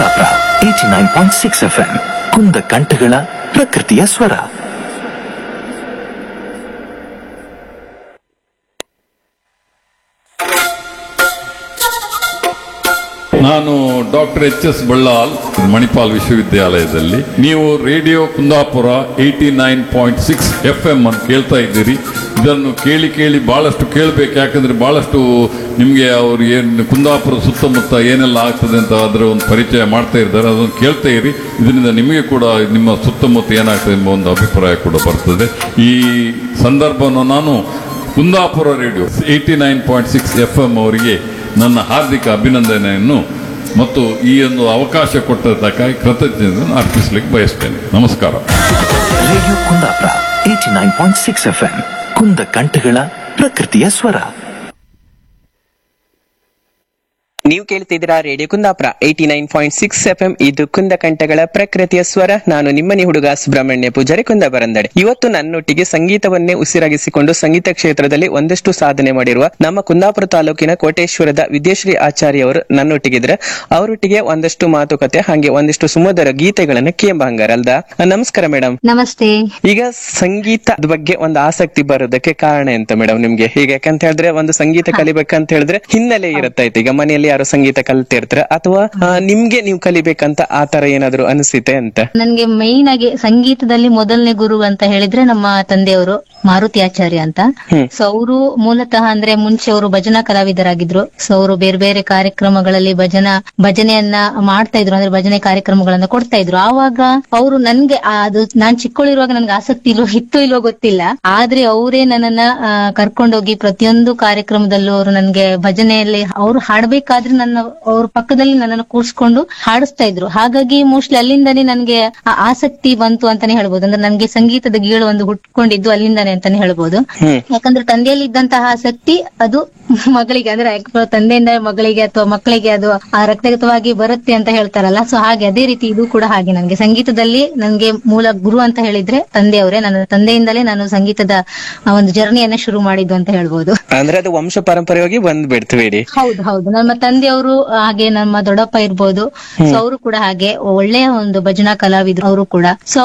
Kundapura eighty nine point six F M ಕುಂದ ಕಂಠಗಳ ಪ್ರಕೃತಿಯ ಸ್ವರ ನಾನು doctor H S Ballal Manipal ವಿಶ್ವವಿದ್ಯಾಲಯದಲ್ಲಿ ನೀವು radio Kundapura eighty nine point six F M ಅನ್ನು ಕೇಳ್ತಾ ಇದ್ದೀರಿ ಇದನ್ನು ಕೇಳಿ ಕೇಳಿ ಬಹಳಷ್ಟು ಕೇಳಬೇಕು ಯಾಕಂದ್ರೆ ಬಹಳಷ್ಟು ನಿಮಗೆ ಅವರು ಏನು ಕುಂದಾಪುರ ಸುತ್ತಮುತ್ತ ಏನೆಲ್ಲ ಆಗ್ತದೆ ಅಂತ ಅದರ ಒಂದು ಪರಿಚಯ ಮಾಡ್ತಾ ಇದ್ದಾರೆ ಅದನ್ನು ಕೇಳ್ತಾ ಇರಿ ಇದರಿಂದ ನಿಮಗೆ ಕೂಡ ನಿಮ್ಮ ಸುತ್ತಮುತ್ತ ಏನಾಗ್ತದೆ ಎಂಬ ಒಂದು ಅಭಿಪ್ರಾಯ ಕೂಡ ಬರ್ತದೆ ಈ ಸಂದರ್ಭವನ್ನು ನಾನು Kundapura radio eighty nine point six F M ಅವರಿಗೆ ನನ್ನ ಹಾರ್ದಿಕ ಅಭಿನಂದನೆಯನ್ನು ಮತ್ತು ಈ ಒಂದು ಅವಕಾಶ ಕೊಟ್ಟದ್ದಕ್ಕಾಗಿ ಕೃತಜ್ಞತೆಯನ್ನು ಅರ್ಪಿಸಲಿಕ್ಕೆ ಬಯಸ್ತೇನೆ ನಮಸ್ಕಾರ radio Kundapura eighty nine point six F M ಕುಂದ ಕಂಠಗಳ ಪ್ರಕೃತಿಯ ಸ್ವರ ನೀವು ಕೇಳ್ತಿದ್ದೀರಾ radio Kundapura eighty nine point six F M ಇದು ಕುಂದ ಕಂಠಗಳ ಪ್ರಕೃತಿಯ ಸ್ವರ ನಾನು ನಿಮ್ಮನಿ ಹುಡುಗ ಸುಬ್ರಹ್ಮಣ್ಯ ಪೂಜಾರಿ ಕುಂದ ಬರಂದಡೆ ಇವತ್ತು ನನ್ನೊಟ್ಟಿಗೆ ಸಂಗೀತವನ್ನೇ ಉಸಿರಾಗಿಸಿಕೊಂಡು ಸಂಗೀತ ಕ್ಷೇತ್ರದಲ್ಲಿ ಒಂದಷ್ಟು ಸಾಧನೆ ಮಾಡಿರುವ ನಮ್ಮ ಕುಂದಾಪುರ ತಾಲೂಕಿನ ಕೋಟೇಶ್ವರದ ವಿದ್ಯಾಶ್ರೀ ಆಚಾರ್ಯ ಅವರು ನನ್ನೊಟ್ಟಿಗಿದ್ರೆ ಅವರೊಟ್ಟಿಗೆ ಒಂದಷ್ಟು ಮಾತುಕತೆ ಹಾಗೆ ಒಂದಿಷ್ಟು ಸುಮಧುರ ಗೀತೆಗಳನ್ನ ಕೇಂಬ ಹಂಗಾರಲ್ದ ನಮಸ್ಕಾರ ಮೇಡಮ್ ನಮಸ್ತೆ ಈಗ ಸಂಗೀತದ ಬಗ್ಗೆ ಒಂದು ಆಸಕ್ತಿ ಬರೋದಕ್ಕೆ ಕಾರಣ ಎಂತ ಮೇಡಮ್ ನಿಮ್ಗೆ ಈಗ ಯಾಕಂತ ಹೇಳಿದ್ರೆ ಒಂದು ಸಂಗೀತ ಕಲಿಬೇಕಂತ ಹೇಳಿದ್ರೆ ಹಿನ್ನೆಲೆ ಇರುತ್ತೈತೆ ಈಗ ಮನೆಯಲ್ಲಿ ಯಾರು ಸಂಗೀತ ಕಲ್ತಿರ್ತಾರೆ ಅಥವಾ ಆ, ನಿಮ್ಗೆ ನೀವು ಕಲಿಬೇಕಂತ ಆ ತರ ಏನಾದ್ರು ಅನಿಸಿತೆ ಅಂತ ನನ್ಗೆ ಮೈನ್ ಆಗಿ ಸಂಗೀತದಲ್ಲಿ ಮೊದಲನೇ ಗುರು ಅಂತ ಹೇಳಿದ್ರೆ ನಮ್ಮ ತಂದೆಯವರು ಮಾರುತಿ ಆಚಾರ್ಯ ಅಂತ ಹ್ಮ್. ಸೊ ಅವರು ಮೂಲತಃ ಅಂದ್ರೆ ಮುಂಚೆ ಅವರು ಭಜನಾ ಕಲಾವಿದರಾಗಿದ್ರು ಸೊ ಅವರು ಬೇರೆ ಬೇರೆ ಕಾರ್ಯಕ್ರಮಗಳಲ್ಲಿ ಭಜನಾ ಭಜನೆಯನ್ನ ಮಾಡ್ತಾ ಇದ್ರು ಅಂದ್ರೆ ಭಜನೆ ಕಾರ್ಯಕ್ರಮಗಳನ್ನ ಕೊಡ್ತಾ ಇದ್ರು ಆವಾಗ ಅವರು ನನ್ಗೆ ಆ- ಅದು ನಾನ್ ಚಿಕ್ಕವಳಿರುವಾಗ ನನ್ಗೆ ಆಸಕ್ತಿ ಇಲ್ವೋ ಇತ್ತು ಇಲ್ವೋ ಗೊತ್ತಿಲ್ಲ ಆದ್ರೆ ಅವರೇ ನನ್ನನ್ನ ಆ, ಕರ್ಕೊಂಡೋಗಿ ಪ್ರತಿಯೊಂದು ಕಾರ್ಯಕ್ರಮದಲ್ಲೂ ಅವರು ನನ್ಗೆ ಭಜನೆಯಲ್ಲಿ ಅವರು ಹಾಡ್ಬೇಕಾದ್ರೆ ನನ್ನ ಅವ್ರ ಪಕ್ಕದಲ್ಲಿ ನನ್ನನ್ನು ಕೂರ್ಸ್ಕೊಂಡು ಹಾಡಿಸ್ತಾ ಇದ್ರು ಹಾಗಾಗಿ ಮೋಸ್ಟ್ಲಿ ಅಲ್ಲಿಂದಾನೇ ನನ್ಗೆ ಆ ಆಸಕ್ತಿ ಬಂತು ಅಂತಾನೆ ಹೇಳ್ಬೋದು ಅಂದ್ರೆ ನನ್ಗೆ ಸಂಗೀತದ ಗೀಳು ಒಂದು ಹುಟ್ಕೊಂಡಿದ್ದು ಅಲ್ಲಿಂದಾನೆ ಅಂತಾನೆ ಹೇಳ್ಬೋದು ಹ್ಮ್ ಯಾಕಂದ್ರೆ ತಂದೆಯಲ್ಲಿ ಇದ್ದಂತಹ ಆಸಕ್ತಿ ಅದು ಮಗಳಿಗೆ ಅಂದ್ರೆ ಯಾಕೆ ತಂದೆಯಿಂದ ಮಗಳಿಗೆ ಅಥವಾ ಮಕ್ಕಳಿಗೆ ಅದು ಆ ರಕ್ತಗತವಾಗಿ ಬರುತ್ತೆ ಅಂತ ಹೇಳ್ತಾರಲ್ಲ ಸೊ ಹಾಗೆ ಅದೇ ರೀತಿ ಇದು ಕೂಡ ಹಾಗೆ ನನ್ಗೆ ಸಂಗೀತದಲ್ಲಿ ನನ್ಗೆ ಮೂಲ ಗುರು ಅಂತ ಹೇಳಿದ್ರೆ ತಂದೆಯವರೇ ನನ್ನ ತಂದೆಯಿಂದಲೇ ನಾನು ಸಂಗೀತದ ಆ ಒಂದು ಜರ್ನಿಯನ್ನ ಶುರು ಮಾಡಿದ್ದು ಅಂತ ಹೇಳ್ಬೋದು ಅಂದ್ರೆ ಅದು ವಂಶ ಪರಂಪರೆಯಾಗಿ ಬಂದ್ಬಿಡ್ತು ಬೇಡಿ ಹೌದು ಹೌದು ನಮ್ಮ ತಂದೆಯವರು ಹಾಗೆ ನಮ್ಮ ದೊಡ್ಡಪ್ಪ ಇರ್ಬೋದು ಸೊ ಅವರು ಕೂಡ ಹಾಗೆ ಒಳ್ಳೆಯ ಒಂದು ಭಜನಾ ಕಲಾವಿದ್ರು ಅವರು ಕೂಡ ಸೊ